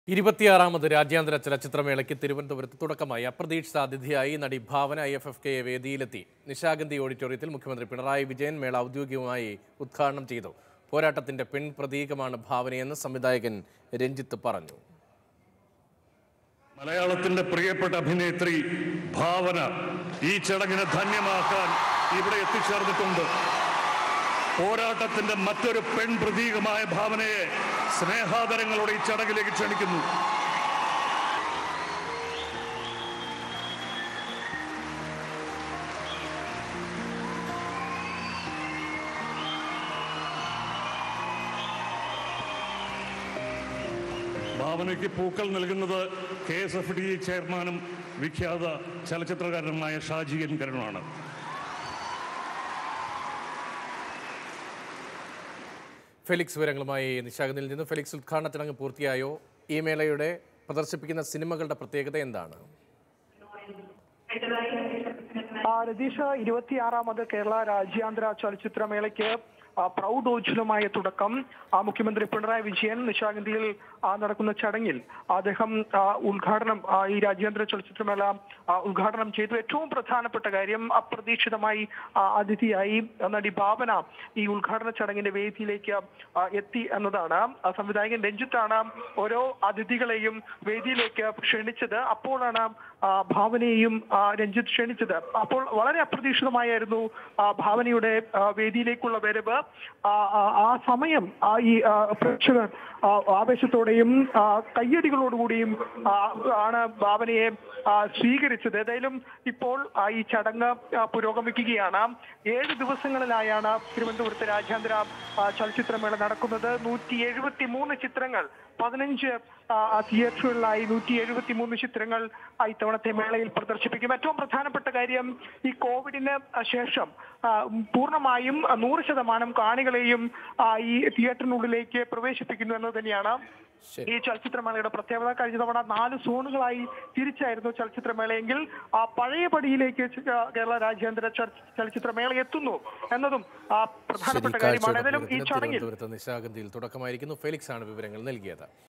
ഇരുപത്തിയാറാമത് രാജ്യാന്തര ചലച്ചിത്രമേളയ്ക്ക് തിരുവനന്തപുരത്ത് തുടക്കമായി അപ്രതീക്ഷിത അതിഥിയായി നടി Bhavana I F F K വേദിയിലെത്തി നിശാഗന്ധി ഓഡിറ്റോറിയത്തിൽ മുഖ്യമന്ത്രി പിണറായി വിജയൻ മേള ഔദ്യോഗികമായി ഉദ്ഘാടനം ചെയ്തു പോരാട്ടത്തിന്റെ പെൺ പ്രതീകമാണ് ഭാവനയെന്ന് സംവിധായകൻ രഞ്ജിത്ത് പറഞ്ഞു മലയാളത്തിന്റെ പ്രിയപ്പെട്ട അഭിനേത്രി ഭാവന ഈ ചടങ്ങിനെ ധന്യമാക്കാൻ ഇവിടെ എത്തിച്ചേർന്നിട്ടുണ്ട് പോരാട്ടത്തിന്റെ മറ്റൊരു പെൺ പ്രതീകമായ ഭാവനയെ സ്നേഹാദരങ്ങളോടെ ഈ ചടങ്ങിലേക്ക് ക്ഷണിക്കുന്നു ഭാവനയ്ക്ക് പൂക്കൾ നൽകുന്നത് കെ എസ് എഫ് ഡി ചെയർമാനും വിഖ്യാത ചലച്ചിത്രകാരനുമായ ഷാജി എൻ കരുണാണ് ഫെലിക്സ് വിവരങ്ങളുമായി നിശാഗന്ധിയിൽ നിന്ന് ഫെലിക്സ് ഉദ്ഘാടന ചടങ്ങ് പൂർത്തിയായോ ഈ മേളയുടെ പ്രദർശിപ്പിക്കുന്ന സിനിമകളുടെ പ്രത്യേകത എന്താണ് ആ, രതീഷ് ഇരുപത്തിയാറാമത് കേരള രാജ്യാന്തര ചലച്ചിത്രമേളയ്ക്ക് ആ, പ്രൗഢോജ്വലമായ തുടക്കം ആ, മുഖ്യമന്ത്രി പിണറായി വിജയൻ നിശാഗന്ധിയിൽ ആ, നടക്കുന്ന ചടങ്ങിൽ അദ്ദേഹം ആ, ഉദ്ഘാടനം ആ, ഈ രാജ്യാന്തര ചലച്ചിത്രമേള ആ, ഉദ്ഘാടനം ചെയ്തു ഏറ്റവും പ്രധാനപ്പെട്ട കാര്യം അപ്രതീക്ഷിതമായി ആ, അതിഥിയായി നടി ഭാവന ഈ ഉദ്ഘാടന ചടങ്ങിന്റെ വേദിയിലേക്ക് ആ, എത്തി എന്നതാണ് ആ, സംവിധായകൻ രഞ്ജിത്താണ് ഓരോ അതിഥികളെയും വേദിയിലേക്ക് ക്ഷണിച്ചത് അപ്പോഴാണ് ആ, ഭാവനയെയും ആ, രഞ്ജിത്ത് ക്ഷണിച്ചത് അപ്പോൾ വളരെ അപ്രതീക്ഷിതമായിരുന്നു ആ, ഭാവനയുടെ ആ, വേദിയിലേക്കുള്ള വരവ് ആ, ആ, ആ സമയം ആ, ഈ ആ, പ്രേക്ഷകർ ആ, ആവേശത്തോടെയും ആ, കയ്യടികളോടുകൂടിയും ആ, ആണ് ഭാവനയെ ആ, സ്വീകരിച്ചത് ഏതായാലും ഇപ്പോൾ ആ, ഈ ചടങ്ങ് ആ, പുരോഗമിക്കുകയാണ് ഏഴ് ദിവസങ്ങളിലായാണ് തിരുവനന്തപുരത്ത് രാജ്യാന്തര ആ, ചലച്ചിത്രമേള നടക്കുന്നത് നൂറ്റി എഴുപത്തി മൂന്ന് ചിത്രങ്ങൾ പതിനഞ്ച് ആ, ആ, തിയേറ്ററുകളിലായി നൂറ്റി എഴുപത്തി മൂന്ന് ചിത്രങ്ങൾ ആ, ഇത്തവണത്തെ മേളയിൽ പ്രദർശിപ്പിക്കും ഏറ്റവും പ്രധാനപ്പെട്ട കാര്യം ഈ കോവിഡിന് ശേഷം ആ, പൂർണ്ണമായും ആ, നൂറ് ശതമാനം കാണികളെയും ആ, ഈ തിയേറ്ററിനുള്ളിലേക്ക് പ്രവേശിപ്പിക്കുന്നു എന്ന് തന്നെയാണ് ശരി. ഈ ചലച്ചിത്രമേളയുടെ പ്രത്യേകത കഴിഞ്ഞ തവണ നാല് സോണുകളായി തിരിച്ചായിരുന്നു ചലച്ചിത്രമേളയെങ്കിൽ ആ പഴയ പടിയിലേക്ക് ച- കേരള രാജ്യാന്തര ചല- ചലച്ചിത്രമേള എത്തുന്നു എന്നതും ആ പ്രധാനപ്പെട്ട ശരി, കാര്യമാണ് കാഴ്ചയുടെ ഏതായാലും ഈ പൂരത്തിന് ചടങ്ങിൽ തിരുവനന്തപുരത്ത് നിശാഗന്ധിയിൽ തുടക്കമായിരിക്കുന്നു ഫെലിക്സ് ആണ് വിവരങ്ങൾ നൽകിയത്